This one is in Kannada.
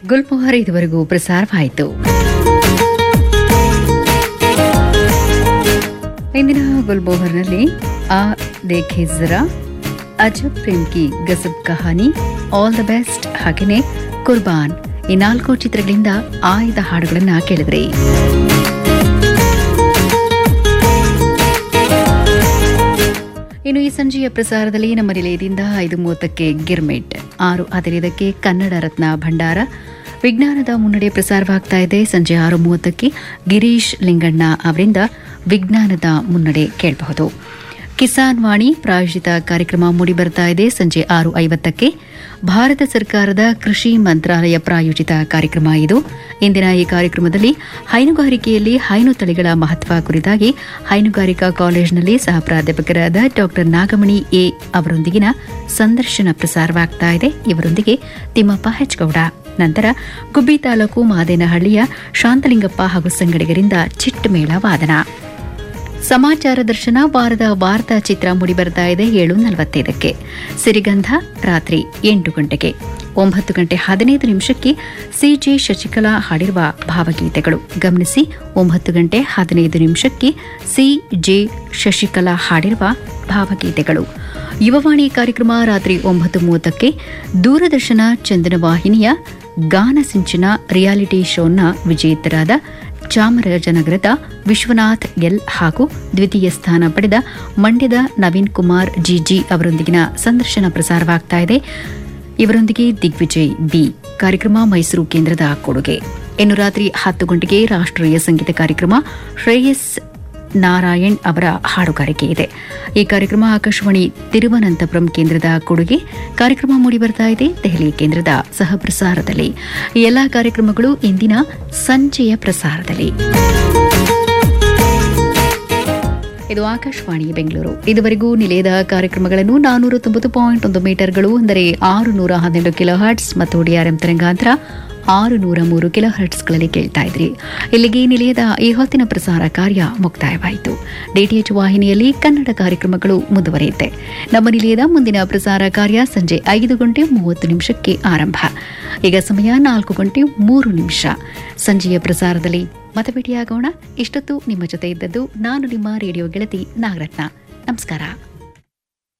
ಗುಲ್ಮೋಹರ್ ಇದುವರೆಗೂ ಪ್ರಸಾರವಾಯಿತು ಇಂದಿನ ಗುಲ್ಮೋಹರ್ನಲ್ಲಿ Aa Dekhen Zara Ajab Prem Ki Ghazab Kahani all the best ಹಾಗೆಯೇ ಕುರ್ಬಾನ್ ಈ ನಾಲ್ಕು ಚಿತ್ರಗಳಿಂದ ಆಯ್ದ ಹಾಡುಗಳನ್ನ ಕೇಳಿದ್ರಿ ಇನ್ನು ಈ ಸಂಜೆಯ ಪ್ರಸಾರದಲ್ಲಿ ನಮ್ಮ ನಿಲಯದಿಂದ ಐದು ಮೂವತ್ತಕ್ಕೆ ಗಿರ್ಮಿಟ್ ಆರು ಹದಿನೈದಕ್ಕೆ ಕನ್ನಡ ರತ್ನ ಭಂಡಾರ ವಿಜ್ಞಾನದ ಮುನ್ನಡೆ ಪ್ರಸಾರವಾಗ್ತಾ ಇದೆ ಸಂಜೆ ಆರು ಮೂವತ್ತಕ್ಕೆ ಗಿರೀಶ್ ಲಿಂಗಣ್ಣ ಅವರಿಂದ ವಿಜ್ಞಾನದ ಮುನ್ನಡೆ ಕೇಳಬಹುದು ಕಿಸಾನ್ ವಾಣಿ ಪ್ರಾಯೋಜಿತ ಕಾರ್ಯಕ್ರಮ ಮೂಡಿಬರ್ತಾ ಇದೆ ಸಂಜೆ ಆರು ಐವತ್ತಕ್ಕೆ ಭಾರತ ಸರ್ಕಾರದ ಕೃಷಿ ಮಂತ್ರಾಲಯ ಪ್ರಾಯೋಜಿತ ಕಾರ್ಯಕ್ರಮ ಇದು ಇಂದಿನ ಈ ಕಾರ್ಯಕ್ರಮದಲ್ಲಿ ಹೈನುಗಾರಿಕೆಯಲ್ಲಿ ಹೈನು ತಳಿಗಳ ಮಹತ್ವ ಕುರಿತಾಗಿ ಹೈನುಗಾರಿಕಾ ಕಾಲೇಜಿನಲ್ಲಿ ಸಹ ಪ್ರಾಧ್ಯಾಪಕರಾದ ಡಾ ನಾಗಮಣಿ ಎ ಅವರೊಂದಿಗಿನ ಸಂದರ್ಶನ ಪ್ರಸಾರವಾಗ್ತಾ ಇದೆ ಇವರೊಂದಿಗೆ ತಿಮ್ಮಪ್ಪ ಹೆಚ್ಗೌಡ ನಂತರ ಗುಬ್ಬಿ ತಾಲೂಕು ಮಾದೇನಹಳ್ಳಿಯ ಶಾಂತಲಿಂಗಪ್ಪ ಹಾಗೂ ಸಂಗಡಿಗರಿಂದ ಚಿಟ್ಟಮೇಳ ವಾದನ ಸಮಾಚಾರ ದರ್ಶನ ವಾರದ ವಾರ್ತಾ ಚಿತ್ರ ಮೂಡಿಬರ್ತಾ ಇದೆ ಏಳು ನಲವತ್ತೈದಕ್ಕೆ ಸಿರಿಗಂಧ ರಾತ್ರಿ ಎಂಟು ಗಂಟೆಗೆ ಒಂಬತ್ತು ಗಂಟೆ ಹದಿನೈದು ನಿಮಿಷಕ್ಕೆ ಸಿಜೆ ಶಶಿಕಲಾ ಹಾಡಿರುವ ಭಾವಗೀತೆಗಳು ಗಮನಿಸಿ ಒಂಬತ್ತು ಗಂಟೆ ಹದಿನೈದು ನಿಮಿಷಕ್ಕೆ ಸಿಜೆ ಶಶಿಕಲಾ ಹಾಡಿರುವ ಭಾವಗೀತೆಗಳು ಯುವವಾಣಿ ಕಾರ್ಯಕ್ರಮ ರಾತ್ರಿ ಒಂಬತ್ತು ಮೂವತ್ತಕ್ಕೆ ದೂರದರ್ಶನ ಚಂದನ ವಾಹಿನಿಯ ಗಾನ ಸಿಂಚನ ರಿಯಾಲಿಟಿ ಶೋನ ವಿಜೇತರಾದ ಚಾಮರಾಜನಗರದ ವಿಶ್ವನಾಥ್ ಎಲ್ ಹಾಗೂ ದ್ವಿತೀಯ ಸ್ಥಾನ ಪಡೆದ ಮಂಡ್ಯದ ನವೀನ್ ಕುಮಾರ್ ಜಿಜಿ ಅವರೊಂದಿಗಿನ ಸಂದರ್ಶನ ಪ್ರಸಾರವಾಗ್ತಾ ಇದೆ ಇವರೊಂದಿಗೆ ದಿಗ್ವಿಜಯ್ ಬಿ ಕಾರ್ಯಕ್ರಮ ಮೈಸೂರು ಕೇಂದ್ರದ ಕೊಡುಗೆ ಇನ್ನು ರಾತ್ರಿ ಹತ್ತು ಗಂಟೆಗೆ ರಾಷ್ಟ್ರೀಯ ಸಂಗೀತ ಕಾರ್ಯಕ್ರಮ ಶ್ರೇಯಸ್ ನಾರಾಯಣ್ ಅವರ ಹಾಡುಗಾರಿಕೆ ಇದೆ ಈ ಕಾರ್ಯಕ್ರಮ ಆಕಾಶವಾಣಿ ತಿರುವನಂತಪುರಂ ಕೇಂದ್ರದ ಕೊಡುಗೆ ಕಾರ್ಯಕ್ರಮ ಮೂಡಿಬರ್ತಾ ಇದೆ ದೆಹಲಿ ಕೇಂದ್ರದ ಸಹ ಪ್ರಸಾರದಲ್ಲಿ ಈ ಎಲ್ಲಾ ಕಾರ್ಯಕ್ರಮಗಳು ಇಂದಿನ ಸಂಜೆಯ ಪ್ರಸಾರದಲ್ಲಿ ಇದು ಆಕಾಶವಾಣಿ ಬೆಂಗಳೂರು ಇದುವರೆಗೂ ನಿಲಯದ ಕಾರ್ಯಕ್ರಮಗಳನ್ನು ನಾನೂರ ತೊಂಬತ್ತು ಪಾಯಿಂಟ್ ಒಂದು ಮೀಟರ್ಗಳು ಅಂದರೆ ಆರು ನೂರ ಹನ್ನೆರಡು ಕಿಲೋ ಹರ್ಟ್ಸ್ ಮತ್ತು ಡಿಆರ್ಎಂ ತರಂಗಾಂತರ ಆರು ನೂರ ಮೂರು ಕಿಲೋ ಹರ್ಟ್ಸ್ಗಳಲ್ಲಿ ಕೇಳ್ತಾ ಇದ್ರಿ ಇಲ್ಲಿಗೆ ನಿಲಯದ ಈ ಹೊತ್ತಿನ ಪ್ರಸಾರ ಕಾರ್ಯ ಮುಕ್ತಾಯವಾಯಿತು ಡಿಟಿಎಚ್ ವಾಹಿನಿಯಲ್ಲಿ ಕನ್ನಡ ಕಾರ್ಯಕ್ರಮಗಳು ಮುಂದುವರಿಯುತ್ತೆ ನಮ್ಮ ನಿಲಯದ ಮುಂದಿನ ಪ್ರಸಾರ ಕಾರ್ಯ ಸಂಜೆ ಐದು ಗಂಟೆ ಮೂವತ್ತು ನಿಮಿಷಕ್ಕೆ ಆರಂಭ ಈಗ ಸಮಯ ನಾಲ್ಕು ಗಂಟೆ ಮೂರು ನಿಮಿಷ ಸಂಜೆಯ ಪ್ರಸಾರದಲ್ಲಿ ಮತ್ತೆ ಭೇಟಿಯಾಗೋಣ ಇಷ್ಟೊತ್ತು ನಿಮ್ಮ ಜೊತೆ ಇದ್ದದ್ದು ನಾನು ನಿಮ್ಮ ರೇಡಿಯೋ ಗೆಳತಿ ನಾಗರತ್ನ ನಮಸ್ಕಾರ